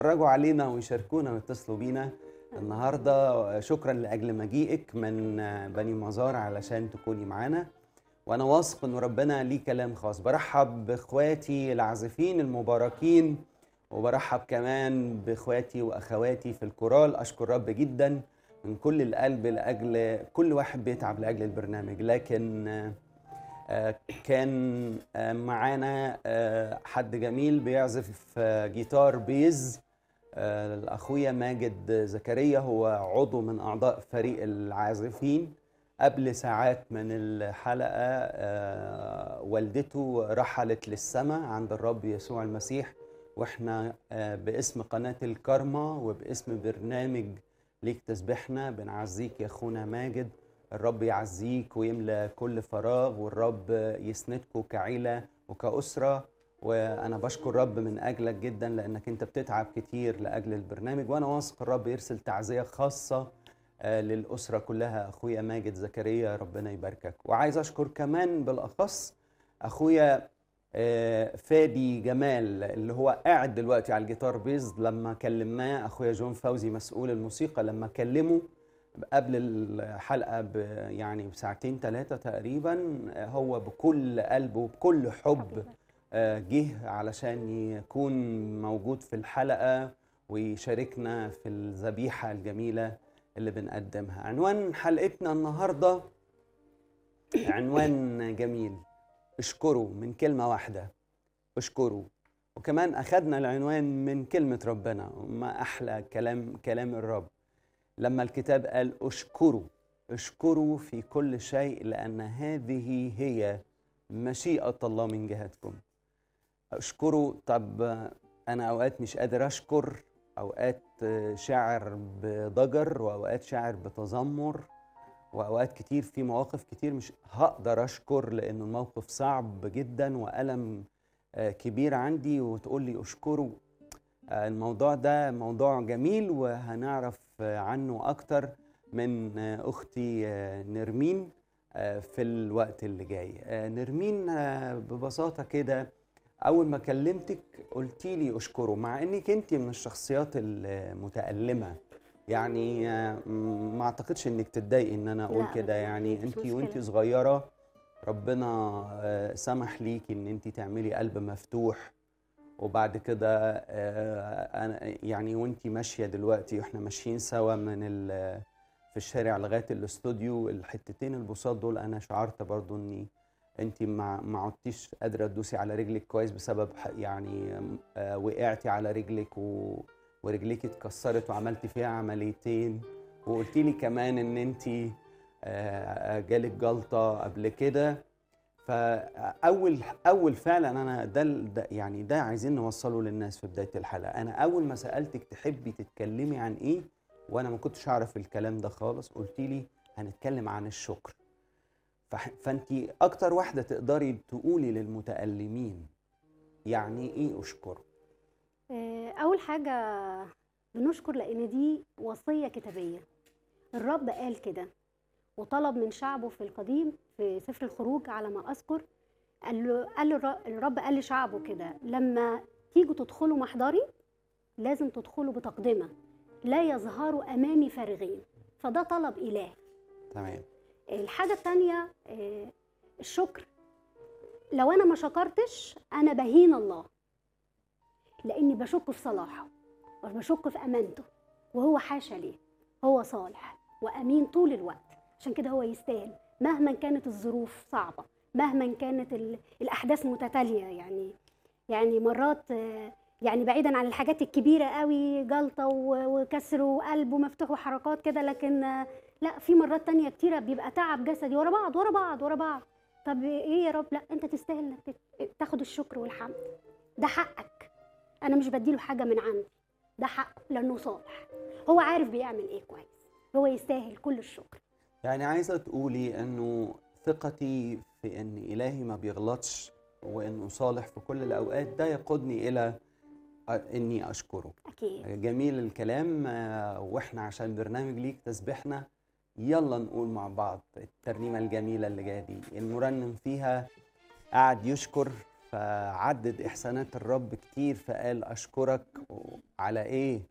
يتفرجوا علينا ويشاركونا ويتصلوا بينا النهارده شكرا لاجل مجيئك من بني مزار علشان تكوني معانا وانا واثق ان ربنا ليه كلام خاص برحب باخواتي العازفين المباركين وبرحب كمان باخواتي واخواتي في الكورال اشكر رب جدا من كل القلب لاجل كل واحد بيتعب لاجل البرنامج لكن آه، كان آه، معانا آه، حد جميل بيعزف آه، جيتار بيز آه، اخويا ماجد زكريا هو عضو من اعضاء فريق العازفين قبل ساعات من الحلقه آه، والدته رحلت للسماء عند الرب يسوع المسيح واحنا آه، باسم قناه الكارما وباسم برنامج ليك تسبحنا بنعزيك يا اخونا ماجد الرب يعزيك ويملى كل فراغ والرب يسندكم كعيله وكاسره وانا بشكر رب من اجلك جدا لانك انت بتتعب كتير لاجل البرنامج وانا واثق الرب يرسل تعزيه خاصه آه، للاسره كلها اخويا ماجد زكريا ربنا يباركك وعايز اشكر كمان بالاخص اخويا آه، فادي جمال اللي هو قاعد دلوقتي على الجيتار بيز لما كلمناه اخويا جون فوزي مسؤول الموسيقى لما كلمه قبل الحلقه ب يعني بساعتين ثلاثه تقريبا آه، هو بكل قلبه وبكل حب آه، جه علشان يكون موجود في الحلقه ويشاركنا في الذبيحه الجميله اللي بنقدمها عنوان حلقتنا النهارده عنوان جميل اشكروا من كلمه واحده اشكروا وكمان اخذنا العنوان من كلمه ربنا وما احلى كلام كلام الرب لما الكتاب قال اشكروا اشكروا في كل شيء لان هذه هي مشيئه الله من جهتكم اشكروا طب انا اوقات مش قادر اشكر اوقات شاعر بضجر واوقات شاعر بتذمر واوقات كتير في مواقف كتير مش هقدر اشكر لان الموقف صعب جدا والم آه، كبير عندي وتقول لي اشكره آه، الموضوع ده موضوع جميل وهنعرف آه، عنه اكتر من آه، اختي آه، نرمين آه، في الوقت اللي جاي آه، نرمين آه، ببساطه كده اول ما كلمتك قلتي لي اشكره مع انك انت من الشخصيات المتالمه يعني آه، م- ما اعتقدش انك تتضايقي ان انا اقول لا، كده يعني مش انت مشكلة. وانت صغيره ربنا آه، سمح ليكي ان انت تعملي قلب مفتوح وبعد كده آه، انا يعني وانت ماشيه دلوقتي واحنا ماشيين سوا من ال- في الشارع لغايه الاستوديو الحتتين البساط دول انا شعرت برضو اني انت ما ما عدتيش قادره تدوسي على رجلك كويس بسبب ح- يعني آه، وقعتي على رجلك و ورجليك اتكسرت وعملتي فيها عمليتين وقلتي لي كمان ان انت جالك جلطه قبل كده فاول اول فعلا انا ده, ده يعني ده عايزين نوصله للناس في بدايه الحلقه انا اول ما سالتك تحبي تتكلمي عن ايه وانا ما كنتش اعرف الكلام ده خالص قلتي لي هنتكلم عن الشكر فانت اكتر واحده تقدري تقولي للمتالمين يعني ايه اشكره آه، أول حاجة بنشكر لأن دي وصية كتابية الرب قال كده وطلب من شعبه في القديم في سفر الخروج على ما أذكر قال له قال له الر- الرب قال لشعبه كده لما تيجوا تدخلوا محضري لازم تدخلوا بتقدمة لا يظهروا أمامي فارغين فده طلب إله تمام الحاجة التانية آه، الشكر لو أنا ما شكرتش أنا بهين الله لأني بشك في صلاحه وبشك في أمانته وهو حاشا ليه هو صالح وأمين طول الوقت عشان كده هو يستاهل مهما كانت الظروف صعبة مهما كانت ال- الأحداث متتالية يعني يعني مرات آه، يعني بعيدا عن الحاجات الكبيرة قوي جلطة و- وكسر وقلب ومفتوح وحركات كده لكن آه، لا في مرات تانية كتيرة بيبقى تعب جسدي ورا بعض ورا بعض ورا بعض طب ايه يا رب لا انت تستاهل انك تت- تاخد الشكر والحمد ده حقك انا مش بديله حاجة من عندي ده حقه لانه صالح هو عارف بيعمل ايه كويس هو يستاهل كل الشكر يعني عايزه تقولي انه ثقتي في ان الهي ما بيغلطش وانه صالح في كل الاوقات ده يقودني الى أ- اني اشكره اكيد جميل الكلام آه، واحنا عشان برنامج ليك تسبحنا يلا نقول مع بعض الترنيمه الجميله اللي جايه دي المرنم فيها قعد يشكر فعدد احسانات الرب كتير فقال اشكرك على ايه